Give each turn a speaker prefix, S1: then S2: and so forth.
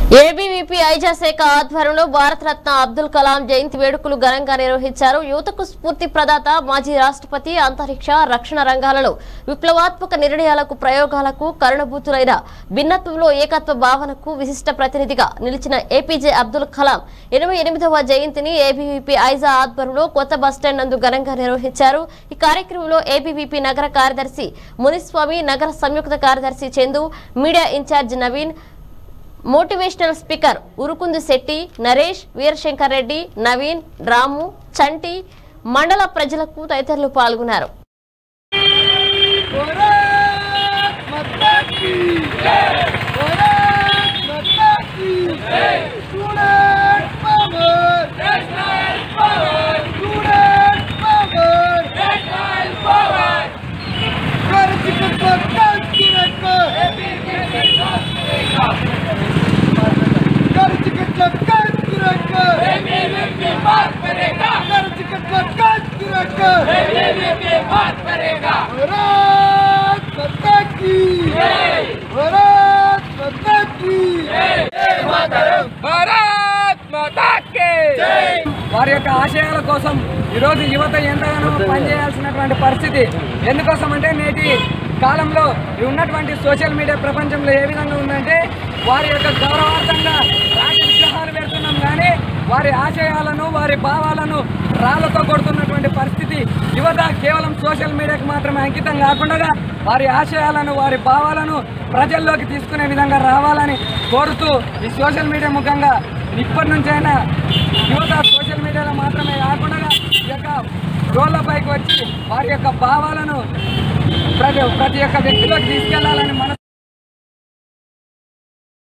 S1: ABVP Aiza శాఖ ఆధ్వర్యంలో భారతరత్న అబ్దుల్ కలాం జయంతి వేడుకలు ఘనంగా నిర్వహించారు యువతకు స్ఫూర్తి ప్రదాత మాజీ రాష్ట్రపతి అంతరిక్ష రక్షణ రంగాలలో విప్లవాత్మక నిర్ణయాలకు ప్రయోగాలకు కరుణభూతులైన భిన్నత్వంలో ఏకత్వ భావనకు విశిష్ట ప్రతినిధిగా నిలిచిన ఏపీజే అబ్దుల్ కలాం ఎనభై ఎనిమిదవ జయంతిని ఏబీవీపీ ఐజా ఆధ్వర్యంలో కొత్త బస్టాండ్ నందు ఘనంగా నిర్వహించారు ఈ కార్యక్రమంలో ఏబీవీపీ నగర కార్యదర్శి మునిస్వామి నగర సంయుక్త కార్యదర్శి Chandu media incharge Naveen motivational speaker Urukundi Shetty Naresh Veerashankar Reddy Naveen Ramu Chanti మండల ప్రజలకు తదితరులు పాల్గొన్నారు
S2: भारत माता की जय भारत माता की जय student power national power student power national power कर्ज के पत्तन की रखो कर्ज के पत्तन की रखो बात करेगा कर्ज के पत्तन की रखो बात करेगा भारत माता की जय भारत माता की जय मातरम भारत माता की जय
S3: వారి యొక్క ఆశయాల కోసం ఈరోజు యువత ఎంతగానో పనిచేయాల్సినటువంటి పరిస్థితి ఎందుకోసం అంటే నేటి కాలంలో ఈ ఉన్నటువంటి సోషల్ మీడియా ప్రపంచంలో ఏ విధంగా ఉందంటే వారి యొక్క గౌరవార్థంగా రాజ విగ్రహాలు పెడుతున్నాం కానీ వారి ఆశయాలను వారి భావాలను రాళ్లతో కొడుతున్నటువంటి పరిస్థితి యువత కేవలం సోషల్ మీడియాకి మాత్రమే అంకితం కాకుండా వారి ఆశయాలను వారి భావాలను ప్రజల్లోకి తీసుకునే విధంగా రావాలని కోరుతూ ఈ సోషల్ మీడియా ముఖంగా ఇప్పటి నుంచైనా యువత సోషల్ మీడియాలో మాత్రమే కాకుండా ఈ యొక్క రోడ్లపైకి వచ్చి వారి యొక్క భావాలను ప్రతి ప్రతి ఒక్క వ్యక్తిలోకి తీసుకెళ్లాలని మన